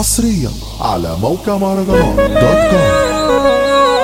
حصريا على موقع مهرجانات دوت كوم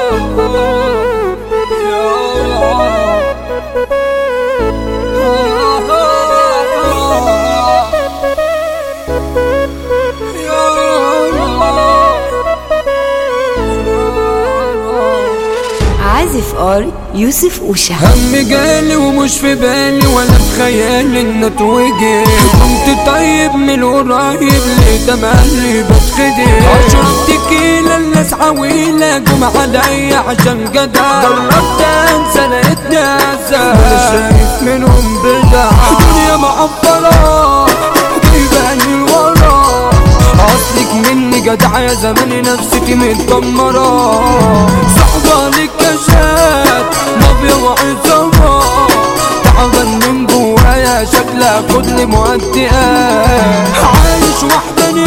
عازف ار يوسف اوشا هم جالي ومش في بالي ولا في خيالي ان اتوجه كنت طيب من قريب ليه تملي بتخدع عشرة تكيلة الناس عويلة جم عليا عشان جدع جربت انسى لقيتني اسى ولا شايف منهم بدع الدنيا معبرة جايباني لورا اصلك مني جدع يا زماني نفسيتي متدمرة صحبة للكشات مافيا وعصابة تعبان من جوايا شكلها كل مؤديات عايش وحداني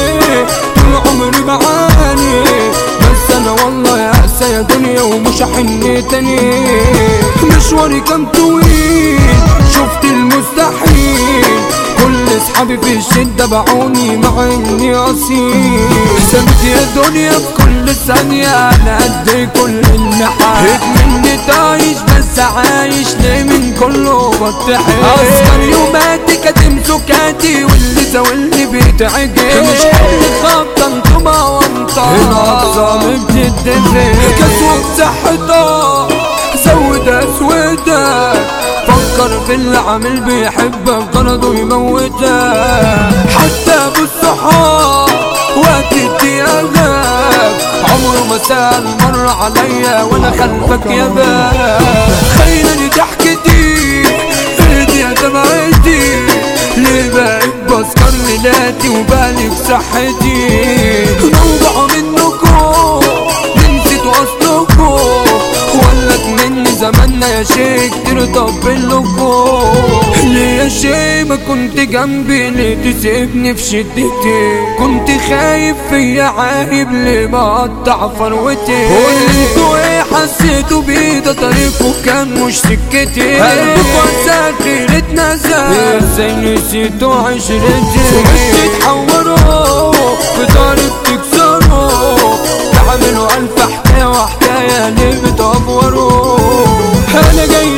طول عمري بعاني بس انا والله يا اسى يا دنيا ومش هحن تاني مشواري كان طويل شفت المستحيل كل اصحابي في الشدة باعوني مع اني اصيل سمت يا دنيا في كل ثانية انا قد كل النحاس مني تعيش بس عايش ليه من كله بتحس اصغر يوماتي كاتم سكاتي واللي زاولني بيتعجب مش حل خبطة انتما وامطار الاقسام بتتفق كسوة صحتها زود اسودك فكر في اللي عامل بيحبك غرضه يموتك حتى بالصحاب وقت الديانات عمره ما سأل مر عليا وانا خلفك يا باب خيرني ضحكتي ايدي يا دمعتي ليه بقيت بسكر ليلاتي وبالي في صحتي موضوع منكم نسيتوا اصلكم ولك مني زماننا يا شيخ ترضى لكم ليه يا شيخ ما كنت جنبي ليه تسيبني في شدتي كنت خايف فيا عايب ليه بقطع فروتي انتوا ايه حسيتوا بيه ده طريقه كان مش سكتي قلبكوا ساخر اتنزل ازاي نسيتوا عشرتي مش تتحوروا في طريق تكسروا تعملوا ألف حكاية وحكاية ليه بتأفوروا أنا جاي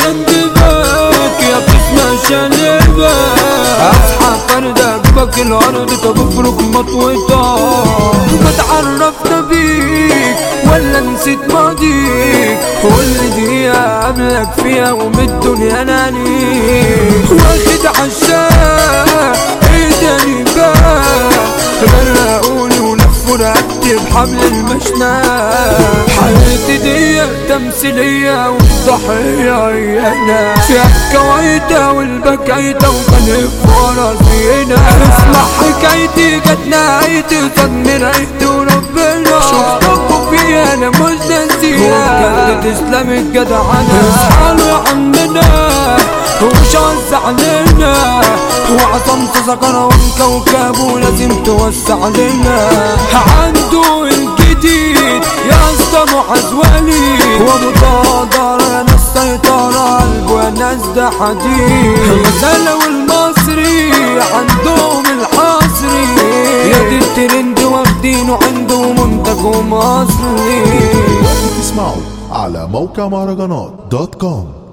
انتباك يا بتسمع شنبك أصحى فردة أجيبك الأرض تبفرك مطوتك ما تعرفنا بيك ولا نسيت ماضيك كل دقيقة قبلك فيها ومن الدنيا نانيك واخد عشاق ايداني بقى غرقوني ولفوا رقبتي بحبل المشنقة حياتي دي تمثيلية والضحية هي أنا فيها الكويتة والبكايتة وبلف ورا زينة اسمع حكايتي جت نهايتي وصد مرايتي وربنا شفتكوا فيها أنا مش ناسيها تسلم الجدعنة اصحى يا عمنا ومش وزع علينا وعصمت سكرة ومكوكب ولازم توسع علينا عنده الجديد يا اسطى محزولي ومتقدر يا ناس سيطرة قلبه يا ناس ده حديد الغزالة والمصري عندهم الحصري يا دي الترند واخدينه عنده منتجهم اصلي تسمعوا على موقع مهرجانات دوت كوم